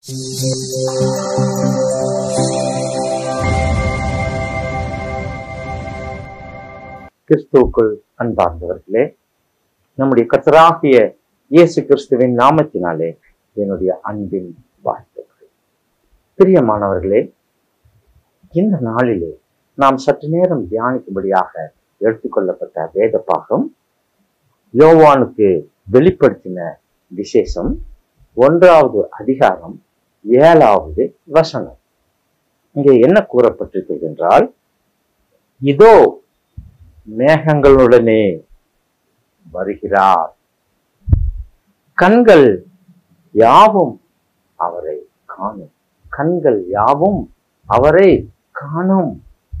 கிறிஸ்துவுக்குள் அன்பார்ந்தவர்களே நம்முடைய கர்த்தராகிய இயேசு கிறிஸ்துவின் நாமத்தினாலே என்னுடைய அன்பின் வாழ்த்துக்கள் பிரியமானவர்களே இந்த நாளிலே நாம் சற்று நேரம் தியானிக்கும்படியாக எடுத்துக்கொள்ளப்பட்ட வேத பாகம் யோவானுக்கு வெளிப்படுத்தின விசேஷம் ஒன்றாவது அதிகாரம் ஏழாவது வசனம் இங்கே என்ன கூறப்பட்டிருக்கிறது என்றால் இதோ மேகங்களுடனே வருகிறார் கண்கள் யாவும் அவரை காணும் கண்கள் யாவும் அவரை காணும்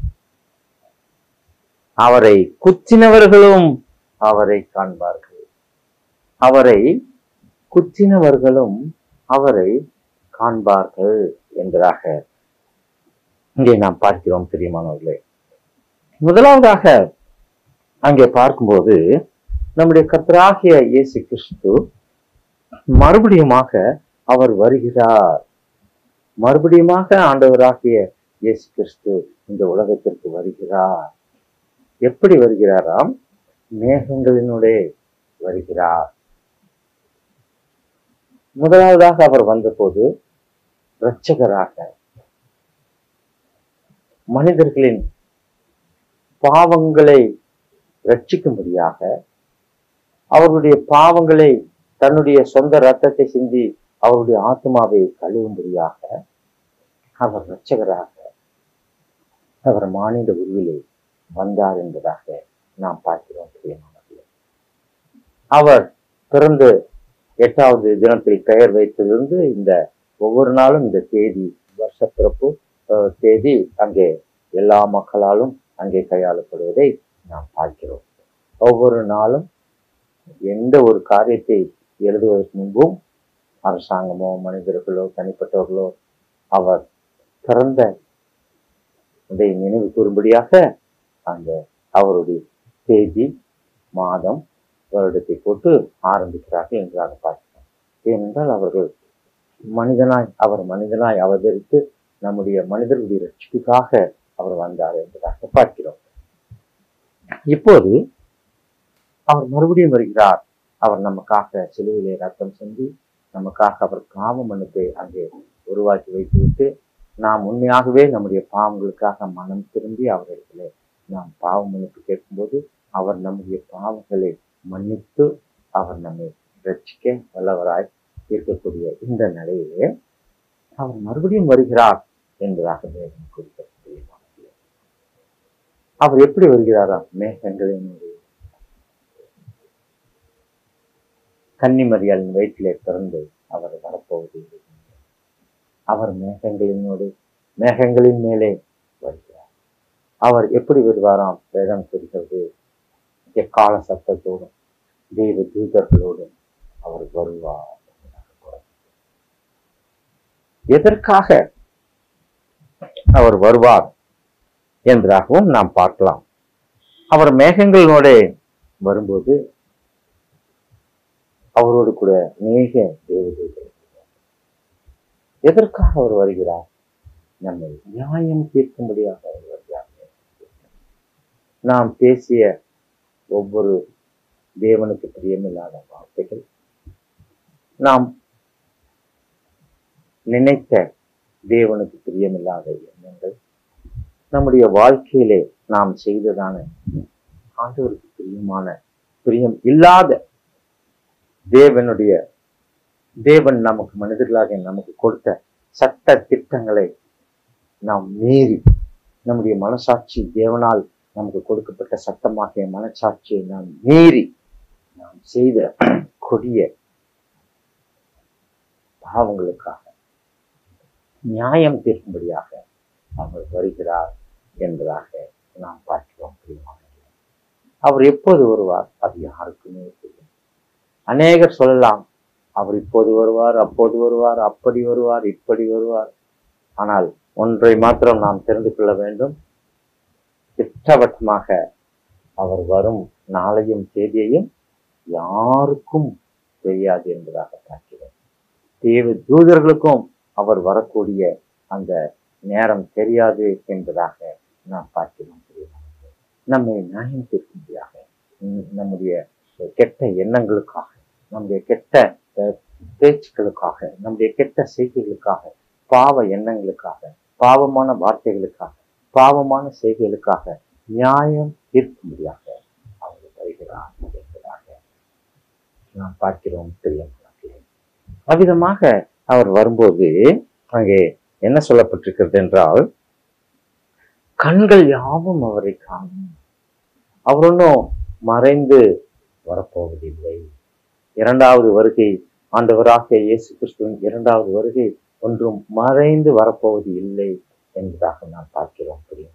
அவரை குத்தினவர்களும் அவரை காண்பார்கள் அவரை குத்தினவர்களும் அவரை காண்பார்கள் என்பதாக இங்கே நாம் பார்க்கிறோம் பிரியமானவர்களே முதலாவதாக அங்கே பார்க்கும்போது நம்முடைய கர்த்தராகிய இயேசு கிறிஸ்து மறுபடியுமாக அவர் வருகிறார் மறுபடியுமாக ஆண்டவராகிய இயேசு கிறிஸ்து இந்த உலகத்திற்கு வருகிறார் எப்படி வருகிறாராம் மேகங்களினுடைய வருகிறார் முதலாவதாக அவர் வந்தபோது இரட்சகராக மனிதர்களின் பாவங்களை ரட்சிக்கும்படியாக அவர்களுடைய பாவங்களை தன்னுடைய சொந்த ரத்தத்தை சிந்தி அவருடைய ஆத்மாவை கழுவும்படியாக அவர் இரட்சகராக அவர் மானிட உருவிலே வந்தார் என்பதாக நாம் பார்க்கிறோம் பிரியமானவர்களே அவர் பிறந்து எட்டாவது தினத்தில் பெயர் வைத்ததிலிருந்து இந்த ஒவ்வொரு நாளும் இந்த தேதி வருஷ பிறப்பு அஹ், தேதி அங்கே எல்லா மக்களாலும் அங்கே கையாளப்படுவதை நாம் பார்க்கிறோம் ஒவ்வொரு நாளும் எந்த ஒரு காரியத்தை எழுதுவதற்கு முன்பும் அரசாங்கமோ மனிதர்களோ தனிப்பட்டவர்களோ அவர் பிறந்த இதை நினைவு கூறும்படியாக அந்த அவருடைய தேதி மாதம் வருடத்தை போட்டு ஆரம்பிக்கிறார்கள் என்றாக பார்க்கிறோம் ஏனென்றால் அவர்கள் மனிதனாய் அவர் மனிதனாய் அவதரித்து நம்முடைய மனிதர்களுடைய ரட்சிப்புக்காக அவர் வந்தார் என்பதாக பார்க்கிறோம் இப்போது அவர் மறுபடியும் வருகிறார் அவர் நமக்காக சிலுவிலே ரத்தம் சிந்தி நமக்காக அவர் காம மனுப்பை அங்கே உருவாக்கி வைத்துவிட்டு நாம் உண்மையாகவே நம்முடைய பாவங்களுக்காக மனம் திரும்பி அவரிடத்திலே நாம் பாவ மன்னிப்பு கேட்கும்போது அவர் நம்முடைய பாவங்களை மன்னித்து அவர் நம்மை ரட்சிக்க வல்லவராய் இருக்கக்கூடிய இந்த நிலையிலே அவர் மறுபடியும் வருகிறார் என்பதாக வேதம் குறிப்பிடப்படுகிறது அவர் எப்படி வருகிறாரா மேகங்களினுடைய கன்னிமரியாளின் வயிற்றிலே பிறந்து அவர் வரப்போவது இல்லை. அவர் மேகங்களினோடு மேகங்களின் மேலே வருகிறார் அவர் எப்படி வருவாராம் வேதம் சொல்கிறது எக்கால சத்தத்தோடும் தெய்வ தூதர்களோடும் அவர் வருவார் எதற்காக அவர் வருவார் என்பதாகவும் நாம் பார்க்கலாம் அவர் மேகங்களோட வரும்போது அவரோடு கூட நேக தேவதூதர்கள் எதற்காக அவர் வருகிறார் நம்மை நியாயம் தீர்க்கும்படியாக அவர் வருகிறார் நாம் பேசிய ஒவ்வொரு தேவனுக்கு பிரியமில்லாத வார்த்தைகள் நாம் நினைத்த தேவனுக்கு பிரியமில்லாத எண்ணங்கள் நம்முடைய வாழ்க்கையிலே நாம் செய்ததான ஆண்டவருக்கு பிரியமான பிரியம் இல்லாத தேவனுடைய தேவன் நமக்கு மனிதர்களாக நமக்கு கொடுத்த சட்ட திட்டங்களை நாம் மீறி நம்முடைய மனசாட்சி தேவனால் நமக்கு கொடுக்கப்பட்ட சட்டமாகிய மனசாட்சியை நாம் மீறி நாம் செய்த கொடிய பாவங்களுக்காக நியாயம் தீர்க்கும்படியாக அவர் வருகிறார் என்பதாக நாம் பார்க்கிறோம் பிரியமானவர்களே. அவர் எப்போது வருவார் அது யாருக்குமே தெரியும் அநேகர் சொல்லலாம் அவர் இப்போது வருவார் அப்போது வருவார் அப்படி வருவார் இப்படி வருவார் ஆனால் ஒன்றை மாத்திரம் நாம் தெரிந்து கொள்ள வேண்டும் திட்டவட்டமாக அவர் வரும் நாளையும் தேதியையும் யாருக்கும் தெரியாது என்பதாக பார்க்கிறோம் தேவ தூதர்களுக்கும் அவர் வரக்கூடிய அந்த நேரம் தெரியாது என்பதாக நாம் பார்க்கிறோம் பிரியமானவர்களே. நம்மை நியாயம் தீர்க்கும்படியாக உம், நம்முடைய கெட்ட எண்ணங்களுக்காக நம்முடைய கெட்ட அஹ், பேச்சுக்களுக்காக நம்முடைய கெட்ட செய்கைகளுக்காக பாவ எண்ணங்களுக்காக பாவமான வார்த்தைகளுக்காக பாவமான செய்கைகளுக்காக நியாயம் தீர்க்கும்படியாக அவர் வருகிறார் என்பதாக நாம் பார்க்கிறோம் பிரியமானவர்களே. அவ்விதமாக அவர் வரும்போது அங்கே என்ன சொல்லப்பட்டிருக்கிறது என்றால் கண்கள் யாவும் அவரை காணும் அவர் ஒன்றும் மறைந்து வரப்போவதில்லை இரண்டாவது வருகை ஆண்டவராகிய இயேசு கிறிஸ்துவின் இரண்டாவது வருகை ஒன்றும் மறைந்து வரப்போவது இல்லை என்பதாக நாம் பார்க்கிறோம் புரியும்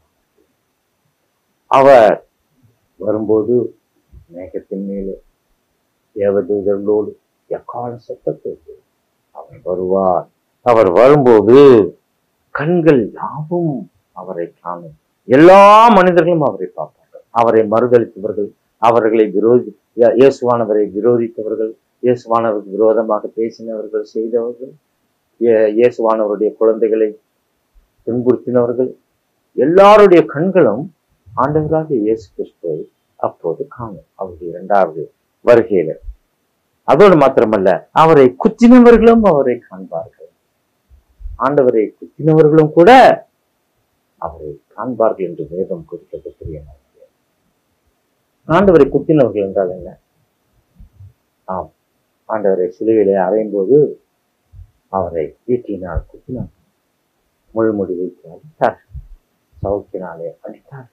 அவர் வரும்போது மேகத்தின் மேலே தேவதூதர்களோடு எக்கால சத்தத்தோடு அவர் வருவார் அவர் வரும்போது கண்கள் யாவும் அவரை காணும் எல்லா மனிதர்களும் அவரை பார்ப்பார்கள் அவரை மறுதளித்தவர்கள் அவர்களை விரோதி இயே- இயேசுவானவரை விரோதித்தவர்கள் இயேசுவானவருக்கு விரோதமாக பேசினவர்கள் செய்தவர்கள் இயே- இயேசுவானவருடைய குழந்தைகளை துன்புறுத்தினவர்கள் எல்லாருடைய கண்களும் ஆண்டவராகிய இயேசு கிறிஸ்துவை அப்போது காணும் அவருடைய இரண்டாவது வருகையில அதோடு மாத்திரமல்ல அவரை குத்தினவர்களும் அவரை காண்பார்கள் ஆண்டவரை குத்தினவர்களும் கூட அவரை காண்பார்கள் என்று வேதம் குறிக்கிறது பிரியமானது ஆண்டவரை குத்தினவர்கள் என்றால் என்ன ஆம் ஆண்டவரை சிலுவையிலே அறையும் போது அவரை ஈட்டினால் குத்தினார் முள்முடி வைத்து அடித்தார் சவுக்கினாலே அடித்தார்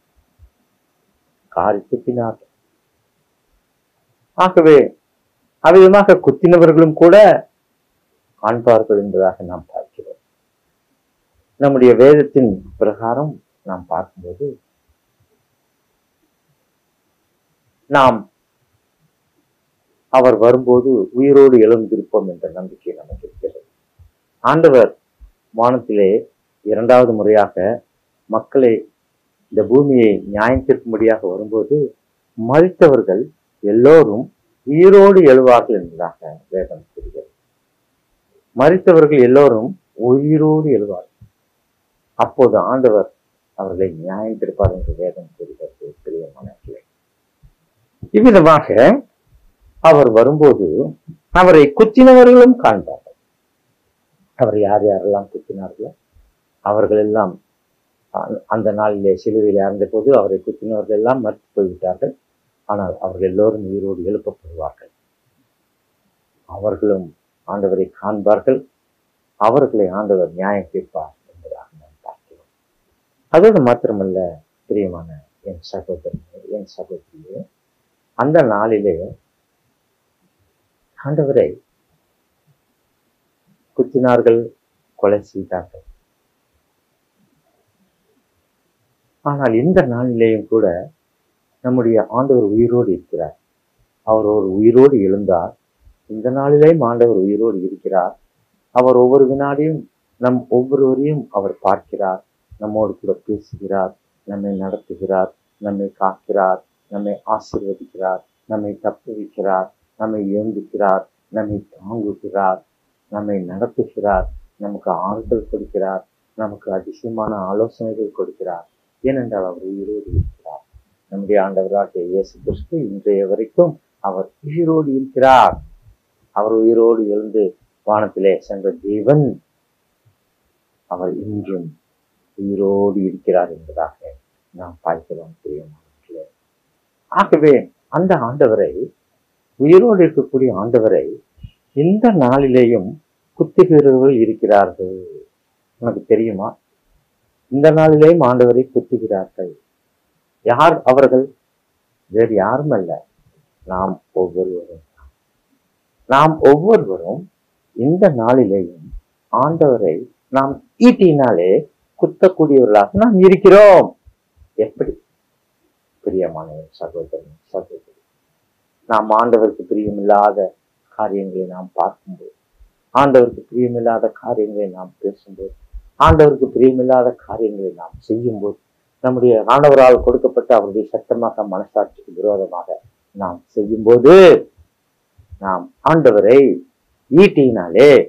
காரி குத்தினார் ஆகவே அவ்விதமாக குத்தினவர்களும் கூட காண்பார்கள் என்பதாக நாம் பார்க்கிறோம் நம்முடைய வேதத்தின் பிரகாரம் நாம் பார்க்கும்போது நாம் அவர் வரும்போது உயிரோடு எழுந்திருப்போம் என்ற நம்பிக்கை நமக்கு இருக்கிறது ஆண்டவர் வானத்திலே இரண்டாவது முறையாக மக்களை இந்த பூமியை நியாயம் தீர்க்கும்படியாக வரும்போது மறித்தவர்கள் எல்லோரும் உயிரோடு எழுவார்கள் என்பதாக வேதம் கூறுகிறது மறித்தவர்கள் எல்லோரும் உயிரோடு எழுவார்கள் அப்போது ஆண்டவர் அவர்களை நியாயம் தீர்ப்பார் என்று வேதம் கூறுகிறது பிரியமானவர்களே இவ்விதமாக அவர் வரும்போது அவரை குத்தினவர்களும் காண்பார்கள் அவர் யார் யாரெல்லாம் குத்தினார்களோ அவர்கள் எல்லாம் அ- அந்த நாளிலே சிலுவையில் இறந்த போது அவரை குத்தினவர்கள் எல்லாம் மறுத்து போய்விட்டார்கள் ஆனால் அவர்கள் எல்லோரும் உயிரோடு எழுப்பப்படுவார்கள் அவர்களும் ஆண்டவரை காண்பார்கள் அவர்களை ஆண்டவர் நியாயம் தீர்ப்பார் என்பதாக நாம் பார்க்கிறோம் அதோடு மாத்திரமல்ல பிரியமான என் சகோதரன் என் சகோதரியே அந்த நாளிலே ஆண்டவரை குத்தினார்கள் கொலை செய்தார்கள் ஆனால் இந்த நாளிலேயும் கூட நம்முடைய ஆண்டவர் உயிரோடு இருக்கிறார் அவர் ஒரு உயிரோடு எழுந்தார் இந்த நாளிலேயும் ஆண்டவர் உயிரோடு இருக்கிறார் அவர் ஒவ்வொரு வினாடியும் நம் ஒவ்வொருவரையும் அவர் பார்க்கிறார் நம்மோடு கூட பேசுகிறார் நம்மை நடத்துகிறார் நம்மை காக்கிறார் நம்மை ஆசீர்வதிக்கிறார் நம்மை தப்புவிக்கிறார் நம்மை ஏந்துகிறார் நம்மை தாங்குகிறார் நம்மை நடத்துகிறார் நமக்கு ஆறுதல் கொடுக்கிறார் நமக்கு அதிசயமான ஆலோசனைகள் கொடுக்கிறார் ஏனென்றால் அவர் உயிரோடு இருக்கிறார் நம்முடைய ஆண்டவராகிய இயேசு கிறிஸ்து இன்றைய வரைக்கும் அவர் உயிரோடு இருக்கிறார் அவர் உயிரோடு எழுந்து வானத்திலே சென்ற தேவன் அவர் இன்றும் உயிரோடு இருக்கிறார் என்பதாக நாம் பார்க்கிறோம் பிரியமானவர்களே ஆகவே அந்த ஆண்டவரை உயிரோடு இருக்கக்கூடிய ஆண்டவரை இந்த நாளிலேயும் குத்துகிறவர்கள் இருக்கிறார்கள் உனக்கு தெரியுமா இந்த நாளிலேயும் ஆண்டவரை குத்துகிறார்கள் யார் அவர்கள் வேறு யாரும் அல்ல நாம் ஒவ்வொருவரும் நாம் ஒவ்வொருவரும் இந்த நாளிலேயும் ஆண்டவரை நாம் ஈட்டினாலே குத்தக்கூடியவர்களாக நாம் இருக்கிறோம் எப்படி பிரியமான என் சகோதரன் சகோதரி நாம் ஆண்டவருக்கு பிரியமில்லாத காரியங்களை நாம் பார்க்கும்போது ஆண்டவருக்கு பிரியமில்லாத காரியங்களை நாம் பேசும்போது ஆண்டவருக்கு பிரியமில்லாத காரியங்களை நாம் செய்யும்போது நம்முடைய ஆண்டவரால் கொடுக்கப்பட்ட அவருடைய சட்டமாக மனசாட்சிக்கு விரோதமாக நாம் செய்யும்போது நாம் ஆண்டவரை ஈட்டியினாலே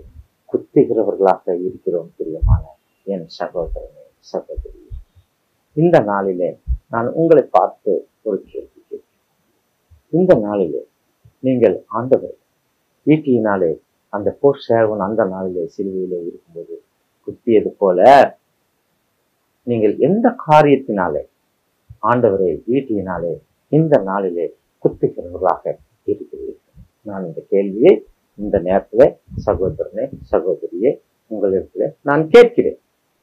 குத்துகிறவர்களாக இருக்கிறோம் பிரியமான என் சகோதரனே சகோதரி இந்த நாளிலே நான் உங்களை பார்த்து ஒரு கேள்வி கேட்கிறேன் இந்த நாளிலே நீங்கள் ஆண்டவர் ஈட்டியினாலே அந்த போர் சேவன் அந்த நாளிலே சிலுவையிலே இருக்கும்போது குத்தியது போல நீங்கள் எந்த காரியத்தினாலே ஆண்டவரை ஈட்டியினாலே இந்த நாளிலே குத்துகிறவர்களாக இருக்கிறீர்கள் நான் இந்த கேள்வியை இந்த நேரத்துல சகோதரனே சகோதரியே உங்களிடத்துல நான் கேட்கிறேன்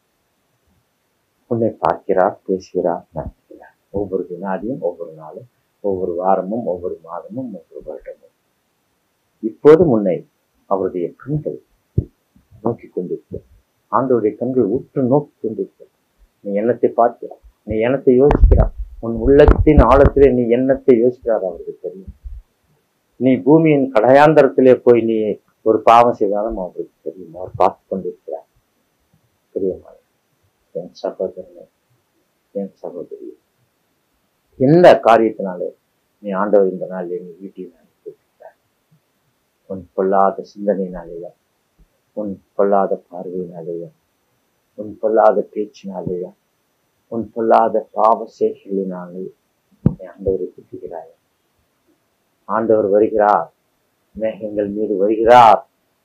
உன்னை பார்க்கிறார் பேசுகிறார் நடத்துகிறார் ஒவ்வொரு வினாடியும் ஒவ்வொரு நாளும் ஒவ்வொரு வாரமும் ஒவ்வொரு மாதமும் ஒவ்வொரு வருடமும் இப்போது முன்னை அவருடைய கண்கள் நோக்கி கொண்டிருக்கிறது ஆண்டவருடைய கண்கள் உற்று நோக்கி கொண்டிருக்கிறது நீ எண்ணத்தை பார்க்கிறார் நீ எண்ணத்தை யோசிக்கிறார் உன் உள்ளத்தின் ஆழத்திலே நீ எண்ணத்தை யோசிக்கிறார் அவருக்கு தெரியும் நீ பூமியின் கடையாந்தரத்திலே போய் நீ ஒரு பாவம் செய்தாலும் அவருக்கு தெரியும் அவர் பார்த்து கொண்டிருக்கிறார் தெரியுமா என் சகோதரனே என் சகோதரி எந்த காரியத்தினாலே நீ ஆண்டவர் இந்த நாளிலே நீ வீட்டில் கேட்கிறார் உன் பொல்லாத சிந்தனையினாலேயா உன் பொல்லாத பார்வையினாலேயா உன் பொல்லாத பேச்சினாலேயா உன் பொல்லாத பாவ செய்களினாலே நீ ஆண்டவரை குத்துகிறாய் ஆண்டவர் வருகிறார் மேகங்கள் மீது வருகிறார்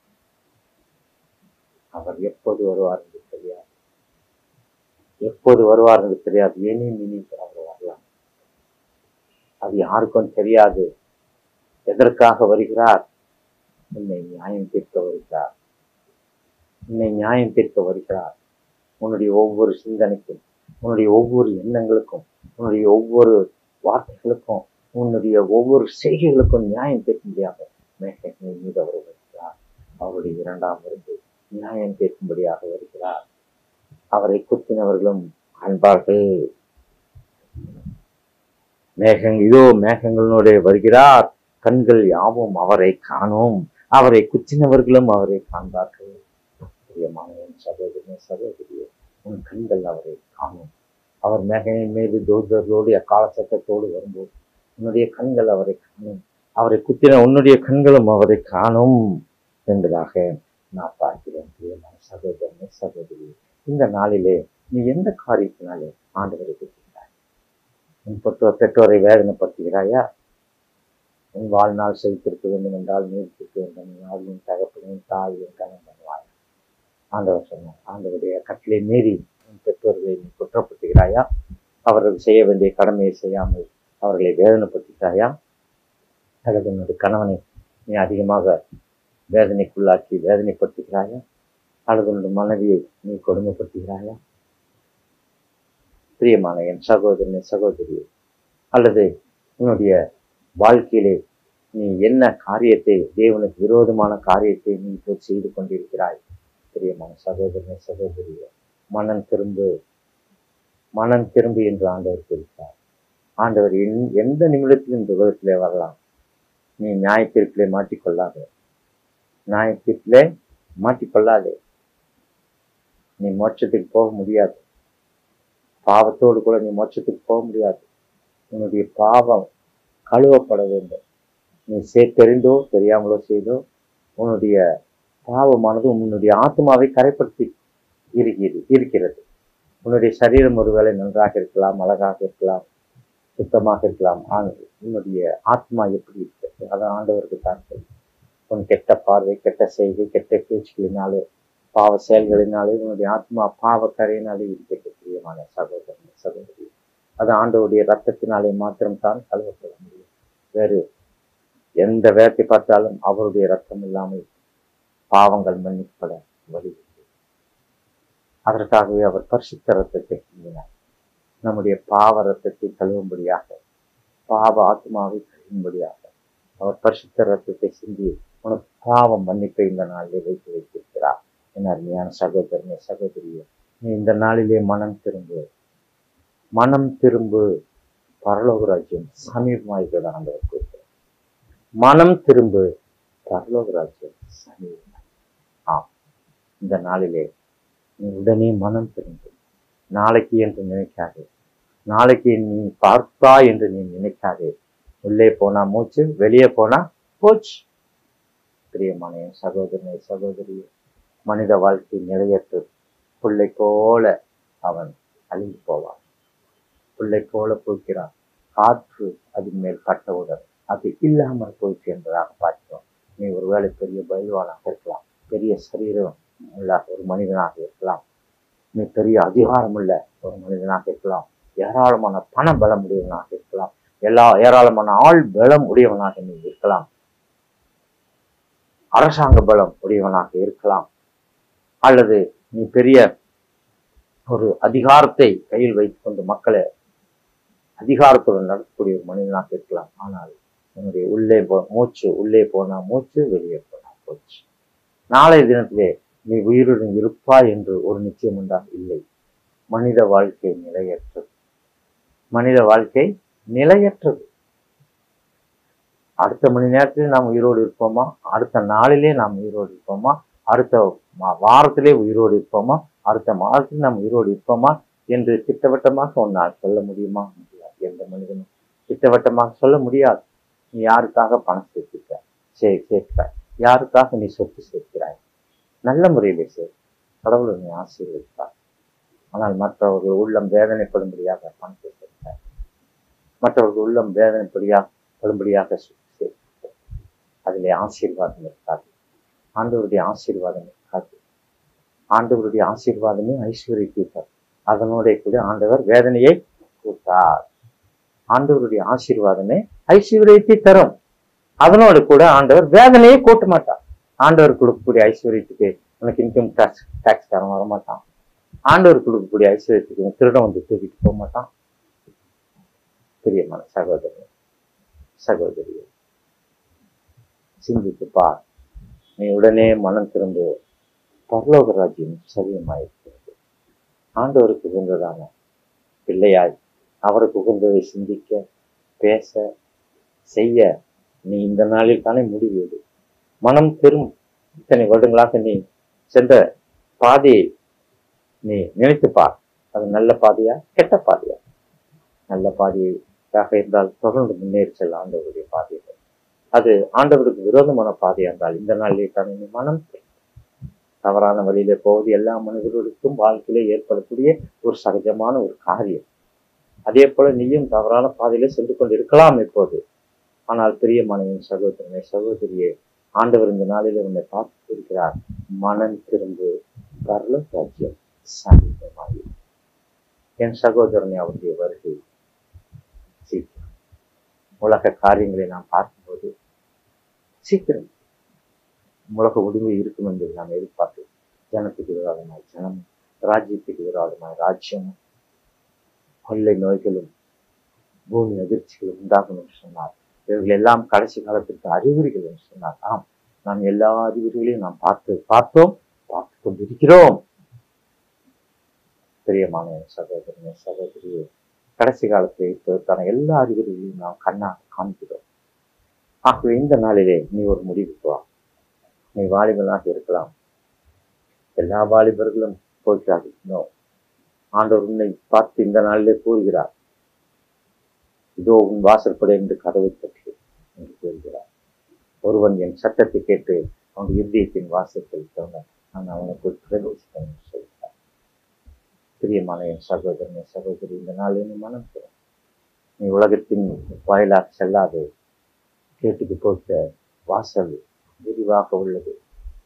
அவர் எப்போது வருவார் என்று தெரியாது எப்போது வருவார் என்று தெரியாது ஏனே நினைத்து அவர் வரலாம் அது யாருக்கும் தெரியாது எதற்காக வருகிறார் உன்னை நியாயம் தீர்க்க வருகிறார் உன்னை நியாயம் தீர்க்க வருகிறார் உன்னுடைய ஒவ்வொரு சிந்தனைக்கும் உன்னுடைய ஒவ்வொரு எண்ணங்களுக்கும் உன்னுடைய ஒவ்வொரு வார்த்தைகளுக்கும் உன்னுடைய ஒவ்வொரு செய்கைகளுக்கும் நியாயம் தீர்க்க முடியாத மேகங்கள் மீது அவர் வருகிறார் அவருடைய இரண்டாம் இருந்து நியாயம் தீர்க்கும்படியாக வருகிறார் அவரை குத்தினவர்களும் காண்பார்கள் மேகங் இதோ மேகங்களோட வருகிறார் கண்கள் யாவும் அவரை காணும் அவரை குத்தினவர்களும் அவரை காண்பார்கள் பிரியமான என் சகோதரனே சகோதரியே உன் கண்கள் அவரை காணும் அவர் மேகையின் மீது தூதர்களோடு அக்கால சத்தத்தோடு வரும்போது உன்னுடைய கண்கள் அவரை காணும் அவரை குத்தின உன்னுடைய கண்களும் அவரை காணும் என்பதாக நான் பார்க்கிறேன் பிரியமான சகோதரனே சகோதரி இந்த நாளிலே நீ எந்த காரியத்தினாலே ஆண்டவரை குத்துகிறாய் உன் பெற்றோர் பெற்றோரை வேதனைப்படுத்துகிறாயா உன் வாழ்நாள் செலுத்திருக்க வேண்டும் என்றால் நீர்த்திருக்க வேண்டும் என்றால் உன் தகப்பனையும் தாயும் கணவன் பண்ணுவாய் ஆண்டவர் சொன்னார் ஆண்டவருடைய கட்டளை மீறி உன் பெற்றோர்களை நீ குற்றப்படுத்துகிறாயா அவர்கள் செய்ய வேண்டிய கடமையை செய்யாமல் அவர்களை வேதனைப்படுத்துகிறாயா அல்லது உன்னுடைய கணவனை நீ அதிகமாக வேதனைக்குள்ளாக்கி வேதனைப்படுத்துகிறாயா அல்லது உன்னுடைய மனைவியை நீ கொடுமைப்படுத்துகிறாயா பிரியமான என் சகோதரனை சகோதரி அல்லது உன்னுடைய வாழ்க்கையிலே நீ என்ன காரியத்தை தேவனுக்கு விரோதமான காரியத்தை நீ இப்போ செய்து கொண்டிருக்கிறாய் பிரியமான சகோதரனை சகோதரியே மனம் திரும்பு மனம் திரும்பு என்று ஆண்டவர் குறித்தார் ஆண்டவர் என் எந்த நிமிடத்திலும் இந்த உலகத்திலே வரலாம் நீ நியாயத்தீர்ப்பிலே மாட்டிக்கொள்ளாதே நியாயத்தீர்ப்பிலே மாட்டிக்கொள்ளாதே நீ மோட்சத்துக்கு போக முடியாது பாவத்தோடு கூட நீ மோட்சத்துக்கு போக முடியாது உன்னுடைய பாவம் கழுவப்பட வேண்டும் நீ சே தெரிந்தோ தெரியாமலோ செய்தோ உன்னுடைய பாவமானது உன்னுடைய ஆத்மாவை கரைப்படுத்தி இருக்கிறது இருக்கிறது உன்னுடைய சரீரம் ஒருவேளை நன்றாக இருக்கலாம் அழகாக இருக்கலாம் சுத்தமாக இருக்கலாம் ஆனால் உன்னுடைய ஆத்மா எப்படி இருக்கிறது அது ஆண்டவருக்கு தான் தெரியும் உன் கெட்ட பார்வை கெட்ட செய்கை கெட்ட பேச்சுகளினாலே பாவ செயல்களினாலே உன்னுடைய ஆத்மா பாவ கரையினாலே இருக்கிறது பிரியமான சகோதரன் சகோதரி அது ஆண்டவருடைய ரத்தத்தினாலே மாத்திரம்தான் கழுவப்பட முடியும் வேறு எந்த வேட்டை பார்த்தாலும் அவருடைய ரத்தம் இல்லாமல் பாவங்கள் மன்னிக்கப்பட வழி இல்லை. அதற்காகவே அவர் பரிசுத்த ரத்தத்தை சிந்தினார் நம்முடைய பாவ ரத்தத்தை கழுவும்படியாக பாவ ஆத்மாவை கழுவும்படியாக அவர் பரிசுத்த ரத்தத்தை சிந்தி உனக்கு பாவம் மன்னிப்பை இந்த நாளிலே வைத்து வைத்திருக்கிறார் என் அருமையான சகோதரனே சகோதரியே நீ இந்த நாளிலே மனம் திரும்பு மனம் திரும்பு பரலோக ராஜ்யம் சமீபமாகிறது ஆண்டவர் கூறுகிறார் மனம் திரும்பு பரலோக ராஜ்யம் சமீபமாய் ஆம் இந்த நாளிலே நீ உடனே மனம் திரும்பு நாளைக்கு என்று நினைக்காதே நாளைக்கு நீ பார்ப்பா என்று நீ நினைக்காதே உள்ளே போனா மூச்சு வெளியே போனா போச்சு பிரியமான என் சகோதரனை சகோதரியே மனித வாழ்க்கை நிலையற்று புள்ளை போல அவன் அழிந்து போவான் புள்ளை போல போகிறான் காற்று அதன் மேல் பட்டவுடன் அது இல்லாமல் போயிற்று என்பதாக பார்க்கிறோம் நீ ஒருவேளை பெரிய பயில்வானாக இருக்கலாம் பெரிய சரீரம் உள்ள ஒரு மனிதனாக இருக்கலாம் நீ பெரிய அதிகாரமுள்ள ஒரு மனிதனாக இருக்கலாம் ஏராளமான பண பலம் உடையவனாக இருக்கலாம் எல்லா ஏராளமான ஆள் பலம் உடையவனாக நீ இருக்கலாம் அரசாங்க பலம் உடையவனாக இருக்கலாம் அல்லது நீ பெரிய ஒரு அதிகாரத்தை கையில் வைத்துக்கொண்டு மக்களை அதிகாரத்துடன் நடத்தக்கூடிய ஒரு மனிதனாக இருக்கலாம் ஆனால் உன்னுடைய உள்ளே போ மூச்சு உள்ளே போனா மூச்சு வெளியே போனா போச்சு நாளைய தினத்திலே நீ உயிருடன் இருப்பாய் என்று ஒரு நிச்சயம் உண்டாக இல்லை மனித வாழ்க்கை நிலையற்றது மனித வாழ்க்கை நிலையற்றது அடுத்த மணி நேரத்தில் நாம் உயிரோடு இருப்போமா அடுத்த நாளிலே நாம் உயிரோடு இருப்போமா அடுத்த மா- வாரத்திலே உயிரோடு இருப்போமா அடுத்த மாதத்தில் நாம் உயிரோடு இருப்போமா என்று திட்டவட்டமாக உன்னால் சொல்ல முடியுமா முடியாது எந்த மனிதனும் திட்டவட்டமாக சொல்ல முடியாது நீ யாருக்காக பணம் சேர்த்துக்கிறாய் சே சேர்க்கிறாய் யாருக்காக நீ சொத்து சேர்க்கிறாய் நல்ல முறையிலே சேர் கடவுள் நீ ஆசீர்வதிப்பார் ஆனால் மற்றவர்கள் உள்ளம் வேதனைப்படும்படியாக பணத்தை சேர்க்கிறாய் மற்றவர்கள் உள்ளம் வேதனைப்படியாக படும்படியாக சொத்து சேர்க்கிறாய் அதிலே ஆசீர்வாதம் இருக்காது ஆண்டவருடைய ஆசீர்வாதம் இருக்காது ஆண்டவருடைய ஆசீர்வாதமே ஐஸ்வர்யத்தை தரும் அதனோட கூட ஆண்டவர் வேதனையை கூட்டார் ஆண்டவருடைய ஆசீர்வாதமே ஐஸ்வர்யத்தை தரும் அதனோடு கூட ஆண்டவர் வேதனையை கூட்ட மாட்டார் ஆண்டவர் கொடுக்கக்கூடிய ஐஸ்வர்யத்துக்கு உனக்கு இன்கம் டேக்ஸ் டேக்ஸ்காரன் வர மாட்டான் ஆண்டவர் கொடுக்கக்கூடிய ஐஸ்வர்யத்துக்கு உன் திருடன் வந்து தூக்கிட்டு போக மாட்டான் பிரியமான சகோதரன் சகோதரியே சிந்தித்து பார் நீ உடனே மனம் திரும்ப பரலோக ராஜ்யம் சரியமாயிருக்கிறது ஆண்டவருக்கு உகந்ததான பிள்ளையாய் அவருக்கு உகந்ததை சிந்திக்க பேச செய்ய நீ இந்த நாளில் தானே முடிவு எடு மனம் பெரும் இத்தனை வருடங்களாக நீ சென்ற பாதையை நீ நினைத்து பார் அது நல்ல பாதையா கெட்ட பாதையா நல்ல பாதையாக இருந்தால் தொடர்ந்து முன்னேறி செல்ல ஆண்டவருடைய பாதைகள் அது ஆண்டவருக்கு விரோதமான பாதை என்றால் இந்த நாளிலே தானே நீ மனம் திரு. தவறான வழியிலே போவது எல்லா மனிதர்களுக்கும் வாழ்க்கையிலே ஏற்படக்கூடிய ஒரு சகஜமான ஒரு காரியம் அதே போல நீயும் தவறான பாதையிலே சென்று கொண்டு இருக்கலாம் இப்போது ஆனால் பெரிய மனைவின் சகோதரனை சகோதரியே ஆண்டவர் இந்த நாளிலே உன்னை பார்த்து இருக்கிறார் மனம் திரும்பு பரல ராஜ்யம் சமீபமாகி என் சகோதரனை அவருடைய வருகை சீக்கிரம் உலக காரியங்களை நாம் பார்க்கும்போது சீக்கிரம் உலக உரிமை இருக்கும் என்பதை நாம் எதிர்பார்த்து ஜனத்துக்கு விரோதமாய் ஜனமும் ராஜ்யத்துக்கு விரோதமாய் ராஜ்யமும் கொள்ளை நோய்களும் பூமி அதிர்ச்சிகளும் உண்டாகும் என்று சொன்னார் இவர்கள் எல்லாம் கடைசி காலத்திற்கு அறிகுறிகள் என்று சொன்னார் ஆம் நாம் எல்லா அறிகுறிகளையும் நாம் பார்த்து பார்த்தோம் பார்த்து கொண்டிருக்கிறோம் பிரியமான என் சகோதரனே சகோதரியே கடைசி காலத்தில் இருப்பதற்கான எல்லா அறிகுறிகளையும் நாம் கண்ணாக காண்கிறோம் ஆகவே இந்த நாளிலே நீ ஒரு முடிவுக்கு வா நீ வாலிபனாக இருக்கலாம் எல்லா வாலிபர்களும் போகிறார்கள் நோ ஆண்டவர் உன்னை பார்த்து இந்த நாளிலே கூறுகிறார் இதோ உன் வாசற்படை என்று கதவை தட்டு என்று கூறுகிறார் ஒருவன் என் சட்டத்தை கேட்டு அவன் இருதயத்தின் வாசத்தில் சொன்னான் நான் அவனுக்குள் பிரவேசித்தேன் என்று சொல்கிறார் பிரியமான என் சகோதரனை சகோதரி இந்த நாளில் நீ மனம் திற. நீ உலகத்தின் வாயிலாக செல்லாது கேட்டுக்கு போட்ட வாசல் விரிவாக உள்ளது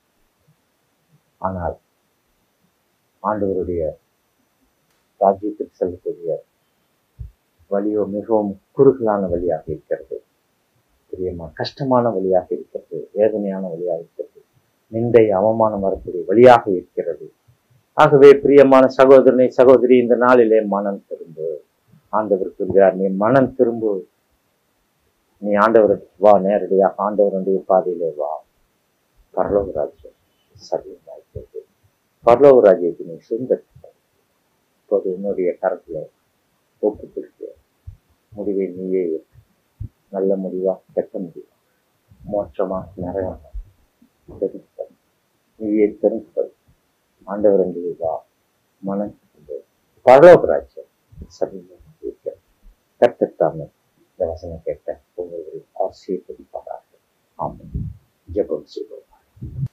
ஆனால் ஆண்டவருடைய ராஜ்யத்திற்கு செல்லக்கூடிய வழியோ மிகவும் குறுகலான வழியாக இருக்கிறது பிரியமா கஷ்டமான வழியாக இருக்கிறது வேதனையான வழியாக இருக்கிறது நிந்தை அவமானம் வரக்கூடிய வழியாக இருக்கிறது ஆகவே பிரியமான சகோதரனை சகோதரி இந்த நாளிலே மனம் திரும்பு ஆண்டவர் சொல்கிறார் நீ மனம் திரும்பு நீ ஆண்டவருக்கு வா நேரடியாக ஆண்டவருடைய பாதையிலே வா பரலோக ராஜ்யம் சரியமாயிருக்கிறது பரலோக ராஜ்யத்தை நீ சுந்தரித்த இப்போது உன்னுடைய கரத்தில் ஒப்பு கொடுக்க முடிவை நீயே ஏற்று. நல்ல முடிவா கெட்ட முடிவா மோட்சமா நரகமா தெரிந்து நீயே தெரிந்து ஆண்டவர் என்று வா மனம் பரலோக ராஜ்யம் சரியமாக இருக்கிறது கர்த்தத்தாமே இந்த வசனம் கேட்ட ஒவ்வொருவரையும் ஆசீர்வதிப்பார்கள் ஆமாம் ஜெபம் செய்வோம்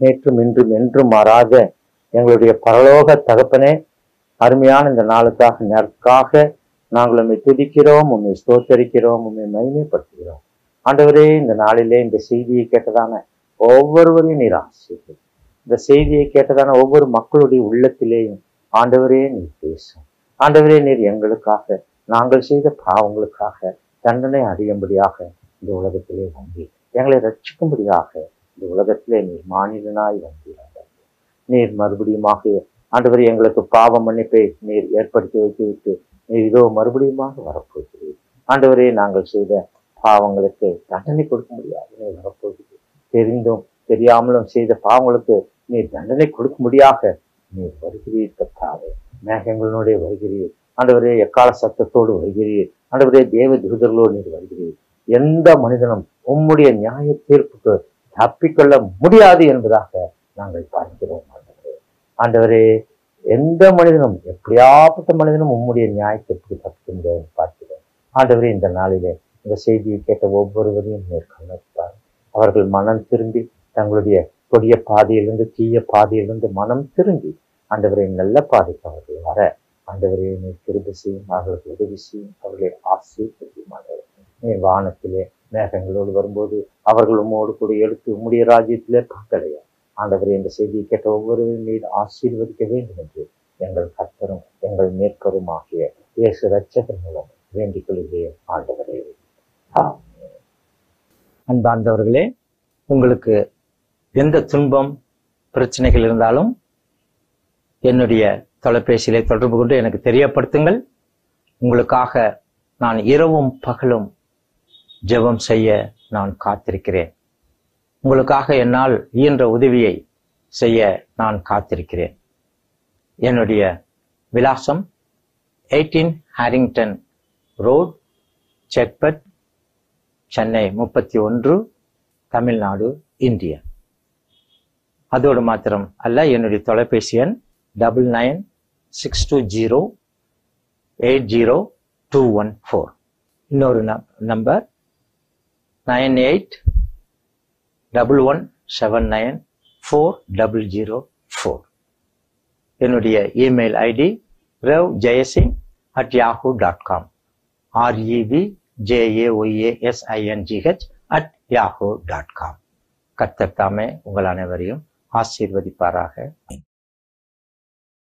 நேற்றும் இன்றும் என்றும் மாறாத எங்களுடைய பரலோக தகப்பனே அருமையான இந்த நாளுக்காக நற்காக நாங்கள் உண்மை துதிக்கிறோம் உண்மை ஸ்தோத்தரிக்கிறோம் உண்மை மகிமைப்படுத்துகிறோம் ஆண்டவரே இந்த நாளிலே இந்த செய்தியை கேட்டதான ஒவ்வொருவரையும் நீர் ஆசீர்வதி இந்த செய்தியை கேட்டதான ஒவ்வொரு மக்களுடைய உள்ளத்திலேயும் ஆண்டவரே நீர் பேசும் ஆண்டவரே நீர் எங்களுக்காக நாங்கள் செய்த பாவங்களுக்காக தண்டனை அறியும்படியாக இந்த உலகத்திலே வந்தீர் எங்களை ரட்சிக்கும்படியாக இந்த உலகத்திலே நீர் மாநிலனாய் வந்தீர் ஆண்டவரே. நீர் மறுபடியுமாக ஆண்டவரே எங்களுக்கு பாவ மன்னிப்பை நீர் ஏற்படுத்தி வைத்துவிட்டு நீர் இதோ மறுபடியுமாக வரப்போகிறீர் ஆண்டவரே நாங்கள் செய்த பாவங்களுக்கு தண்டனை கொடுக்க முடியாது நீர் வரப்போகிறீர் தெரிந்தும் தெரியாமலும் செய்த பாவங்களுக்கு நீர் தண்டனை கொடுக்கும்படியாக நீர் வருகிறீர் கத்தாவே மேகங்களுடைய வருகிறீர் ஆண்டவரே எக்கால சத்தத்தோடு வருகிறீர் ஆண்டவரே தேவ தூதர்களோடு நீர் வருகிறீர் எந்த மனிதனும் உம்முடைய நியாய தீர்ப்புக்கு தப்பிக்கொள்ள முடியாது என்பதாக நாங்கள் பார்க்கிறோம் ஆண்டவரே ஆண்டவரே எந்த மனிதனும் எப்படியாப்பட்ட மனிதனும் உம்முடைய நியாய தீர்ப்புக்கு தப்பிக்க முடியாது பார்க்கிறோம் ஆண்டவரே இந்த நாளிலே இந்த செய்தியை கேட்ட ஒவ்வொருவரையும் நீர் கண்ணத்தார் அவர்கள் மனம் திரும்பி தங்களுடைய கொடிய பாதையிலிருந்து தீய பாதையிலிருந்து மனம் திரும்பி ஆண்டவரை நல்ல பாதைக்கு அவர்கள் வர ஆண்டவரே நீர் கிருபை செய்யும் அவர்களுக்கு உதவி செய்யும் அவர்களை ஆசீர்வதியும் ஆண்டவரே. நீர் வானத்திலே மேகங்களோடு வரும்போது அவர்கள் உம்மோடு கூட எடுத்து உம்முடைய ராஜ்யத்திலே பங்கடைய ஆண்டவரே இந்த செய்தியை கேட்ட ஒவ்வொருவரும் நீர் ஆசீர்வதிக்க வேண்டும் என்று எங்கள் கர்த்தரும் எங்கள் மேற்பரும் ஆகிய இயேசு ரட்சகர் மூலம் வேண்டிக் கொள்கிறேன் ஆண்டவரே ஆமென். அன்பார்ந்தவர்களே உங்களுக்கு எந்த துன்பம் பிரச்சனைகள் இருந்தாலும் என்னுடைய தொலைபேசியிலே தொடர்பு கொண்டு எனக்கு தெரியப்படுத்துங்கள் உங்களுக்காக நான் இரவும் பகலும் ஜெபம் செய்ய நான் காத்திருக்கிறேன் உங்களுக்காக என்னால் இயன்ற உதவியை செய்ய நான் காத்திருக்கிறேன் என்னுடைய விலாசம் eighteen Harrington road Chetpet Chennai முப்பத்தி ஒன்று தமிழ்நாடு இந்தியா அதோடு மாத்திரம் அல்ல என்னுடைய தொலைபேசி எண் double nine six two zero eight zero two one four இன்னொரு number nine eight double one seven nine four double zero four என்னுடைய email ID ரவ் Jayasingh at Yahoo dot com REV JAYASINGH at Yahoo dot com கர்த்தர் தாமே உங்கள் அனைவரையும் ஆசீர்வதிப்பாராக